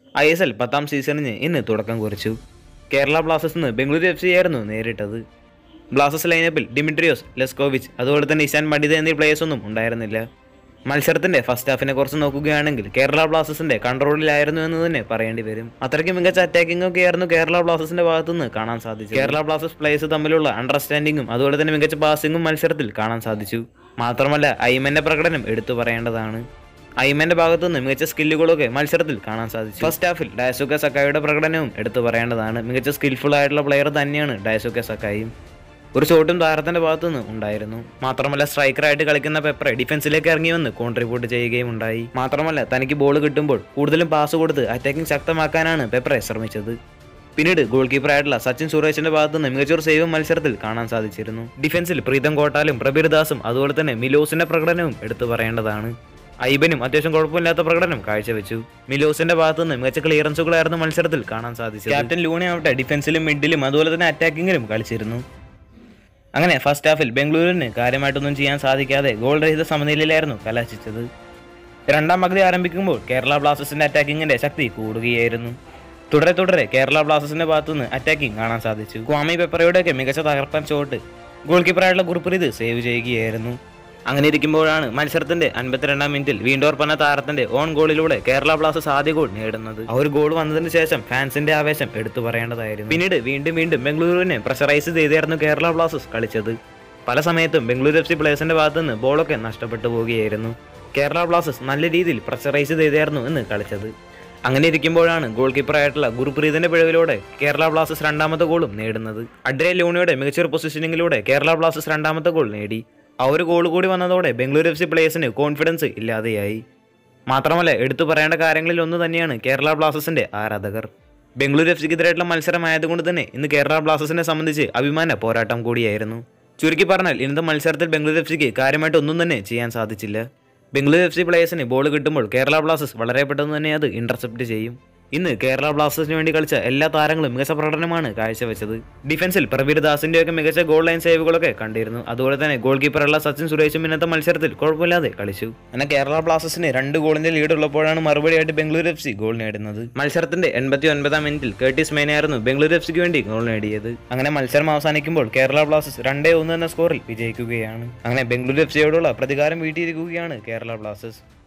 I S L പത്താം സീസണിന് ഇന്ന് തുടക്കം കുറിച്ചു കേരള ബ്ലാസ്റ്റേഴ്സിന് ബംഗളൂരു എഫ് സി ആയിരുന്നു നേരിട്ടത് ബ്ലാസ്റ്റേഴ്സ് ലൈനപ്പിൽ ഡിമിട്രിയോസ് ലെസ്കോവിച്ച് അതുപോലെ തന്നെ ഇഷാൻ പണ്ഡിത എന്നീ പ്ലേയേഴ്സ് ഒന്നും ഉണ്ടായിരുന്നില്ല മത്സരത്തിന്റെ ഫസ്റ്റ് ഹാഫിനെ കുറിച്ച് നോക്കുകയാണെങ്കിൽ കേരള ബ്ലാസ്റ്റേഴ്സിന്റെ കൺട്രോളിലായിരുന്നു എന്ന് തന്നെ പറയേണ്ടി വരും അത്രയ്ക്ക് മികച്ച അറ്റാക്കിംഗ് ഒക്കെ ആയിരുന്നു കേരള ബ്ലാസ്റ്റേഴ്സിന്റെ ഭാഗത്തുനിന്ന് കാണാൻ സാധിച്ചു കേരള ബ്ലാസ്റ്റേഴ്സ് പ്ലേയേഴ്സ് തമ്മിലുള്ള അണ്ടർസ്റ്റാൻഡിങ്ങും അതുപോലെ തന്നെ മികച്ച പാസിംഗും മത്സരത്തിൽ കാണാൻ സാധിച്ചു മാത്രമല്ല ഐമന്റെ പ്രകടനം എടുത്തു പറയേണ്ടതാണ് ഐമന്റെ ഭാഗത്തുനിന്ന് മികച്ച സ്കില്ലുകളൊക്കെ മത്സരത്തിൽ കാണാൻ സാധിച്ചു ഫസ്റ്റ് ഹാഫിൽ ഡയസുക സക്കായിയുടെ പ്രകടനവും എടുത്തു പറയേണ്ടതാണ് മികച്ച സ്കിൽഫുൾ ആയിട്ടുള്ള പ്ലെയർ തന്നെയാണ് ഡയസുക സക്കായും ഒരു ഷോട്ടും താരത്തിന്റെ ഭാഗത്തുനിന്ന് ഉണ്ടായിരുന്നു മാത്രമല്ല സ്ട്രൈക്കറായിട്ട് കളിക്കുന്ന പെപ്പറെ ഡിഫൻസിലേക്ക് ഇറങ്ങി വന്ന് കോൺട്രിബ്യൂട്ട് ചെയ്യുകയും ഉണ്ടായി മാത്രമല്ല തനിക്ക് ബോൾ കിട്ടുമ്പോൾ കൂടുതലും പാസ് കൊടുത്ത് അറ്റാക്കിംഗ് ശക്തമാക്കാനാണ് പെപ്പറെ ശ്രമിച്ചത് പിന്നീട് ഗോൾ കീപ്പറായിട്ടുള്ള സച്ചിൻ സുരേഷിന്റെ ഭാഗത്തുനിന്ന് മികച്ചൊരു സേവ് മത്സരത്തിൽ കാണാൻ സാധിച്ചിരുന്നു ഡിഫൻസിൽ പ്രീതം കോട്ടാലും പ്രബീർ ദാസും അതുപോലെ തന്നെ മിലോസിന്റെ പ്രകടനവും എടുത്തു പറയേണ്ടതാണ് ഐബനും അത്യാവശ്യം കുഴപ്പമില്ലാത്ത പ്രകടനം കാഴ്ചവെച്ചു മിലോസിന്റെ ഭാഗത്തുനിന്ന് മികച്ച ക്ലിയറൻസുകളായിരുന്നു മത്സരത്തിൽ കാണാൻ സാധിച്ചത് ക്യാപ്റ്റൻ ലൂണി ആവട്ടെ ഡിഫൻസിലും മിഡിലും അതുപോലെ തന്നെ അറ്റാക്കിങ്ങിലും കളിച്ചിരുന്നു അങ്ങനെ ഫസ്റ്റ് ഹാഫിൽ ബംഗളൂരുവിന് കാര്യമായിട്ടൊന്നും ചെയ്യാൻ സാധിക്കാതെ ഗോൾ രഹിത സമനിലയിലായിരുന്നു കലാശിച്ചത് രണ്ടാം പകുതി ആരംഭിക്കുമ്പോൾ കേരള ബ്ലാസ്റ്റേഴ്സിന്റെ അറ്റാക്കിങ്ങിന്റെ ശക്തി കൂടുകയായിരുന്നു തുടരെ തുടരെ കേരള ബ്ലാസ്റ്റേഴ്സിന്റെ ഭാഗത്തുനിന്ന് അറ്റാക്കിംഗ് കാണാൻ സാധിച്ചു ക്വാമി പെപ്പറയുടെയൊക്കെ മികച്ച തകർപ്പൻ ഷോട്ട് ഗോൾ കീപ്പറായിട്ടുള്ള ഗുർപ്രീത് സേവ് ചെയ്യുകയായിരുന്നു അങ്ങനെ ഇരിക്കുമ്പോഴാണ് മത്സരത്തിന്റെ അൻപത്തിരണ്ടാം മിനിറ്റിൽ വീണ്ടോർപ്പന താരത്തിന്റെ ഓൺ ഗോളിലൂടെ കേരള ബ്ലാസ്റ്റേഴ്സ് ആദ്യ ഗോൾ നേടുന്നത് ആ ഒരു ഗോൾ വന്നതിന് ശേഷം ഫാൻസിന്റെ ആവേശം എടുത്തു പറയേണ്ടതായിരുന്നു പിന്നീട് വീണ്ടും വീണ്ടും ബംഗളൂരുവിനെ പ്രഷറൈസ് ചെയ്തായിരുന്നു കേരള ബ്ലാസ്റ്റേഴ്സ് കളിച്ചത് പല സമയത്തും ബംഗളൂരു എഫ് സി പ്ലേയേഴ്സിന്റെ ഭാഗത്തുനിന്ന് ബോളൊക്കെ നഷ്ടപ്പെട്ടു പോവുകയായിരുന്നു കേരള ബ്ലാസ്റ്റേഴ്സ് നല്ല രീതിയിൽ പ്രഷറൈസ് ചെയ്തായിരുന്നു ഇന്ന് കളിച്ചത് അങ്ങനെ ഇരിക്കുമ്പോഴാണ് ഗോൾ കീപ്പറായിട്ടുള്ള ഗുരുപ്രീതിന്റെ പിഴവിലൂടെ കേരള ബ്ലാസ്റ്റേഴ്സ് രണ്ടാമത്തെ ഗോളും നേടുന്നത് അഡ്രെ ലൂണിയുടെ മികച്ചൊരു പൊസിഷനിങ്ങിലൂടെ കേരള ബ്ലാസ്റ്റേഴ്സ് രണ്ടാമത്തെ ഗോൾ നേടി ആ ഒരു ഗോൾ കൂടി വന്നതോടെ ബംഗളൂരു എഫ് സി പ്ലേയേഴ്സിന് കോൺഫിഡൻസ് ഇല്ലാതെയായി മാത്രമല്ല എടുത്തു പറയേണ്ട കാര്യങ്ങളിൽ ഒന്ന് തന്നെയാണ് കേരള ബ്ലാസ്റ്റേഴ്സിന്റെ ആരാധകർ ബംഗളൂരു എഫ് സിക്കെതിരായിട്ടുള്ള മത്സരമായതുകൊണ്ട് തന്നെ ഇന്ന് കേരള ബ്ലാസ്റ്റേഴ്സിനെ സംബന്ധിച്ച് അഭിമാന പോരാട്ടം കൂടിയായിരുന്നു ചുരുക്കി പറഞ്ഞാൽ ഇന്നത്തെ മത്സരത്തിൽ ബംഗളൂരു എഫ് സിക്ക് കാര്യമായിട്ട് ഒന്നും തന്നെ ചെയ്യാൻ സാധിച്ചില്ല ബംഗളൂരു എഫ് സി പ്ലേയേഴ്സിന് ബോൾ കിട്ടുമ്പോൾ കേരള ബ്ലാസ്റ്റേഴ്സ് വളരെ പെട്ടെന്ന് തന്നെ അത് ഇന്റർസെപ്റ്റ് ചെയ്യും ഇന്ന് കേരള ബ്ലാസ്റ്റേഴ്സിന് വേണ്ടി കളിച്ച എല്ലാ താരങ്ങളും മികച്ച പ്രകടനമാണ് കാഴ്ചവെച്ചത് ഡിഫൻസിൽ പ്രവീർ ദാസിന്റെയൊക്കെ മികച്ച ഗോൾ ലൈൻ സേവുകളൊക്കെ കണ്ടിരുന്നു അതുപോലെ തന്നെ ഗോൾ കീപ്പറുള്ള സച്ചിൻ സുരേഷും ഇന്നത്തെ മത്സരത്തിൽ കുഴപ്പമില്ലാതെ കളിച്ചു എന്നാൽ കേരള ബ്ലാസ്റ്റേഴ്സിന് രണ്ട് ഗോളിന്റെ ലീഡ് ഉള്ളപ്പോഴാണ് മറുപടിയായിട്ട് ബംഗളൂരു എഫ് സി ഗോൾ നേടുന്നത് മത്സരത്തിന്റെ എൺപത്തി ഒൻപതാം മിനിറ്റിൽ കേർട്ടിസ് മെയിനായിരുന്നു ബംഗളൂരു എഫ് സിക്ക് വേണ്ടി ഗോൾ നേടിയത് അങ്ങനെ മത്സരം അവസാനിക്കുമ്പോൾ കേരള ബ്ലാസ്റ്റേഴ്സ് രണ്ടേ ഒന്ന് എന്ന സ്കോറിൽ വിജയിക്കുകയാണ് അങ്ങനെ ബംഗളൂരു എഫ് സിയോടുള്ള പ്രതികാരം വീട്ടിയിരിക്കുകയാണ് കേരള ബ്ലാസ്റ്റേഴ്സ്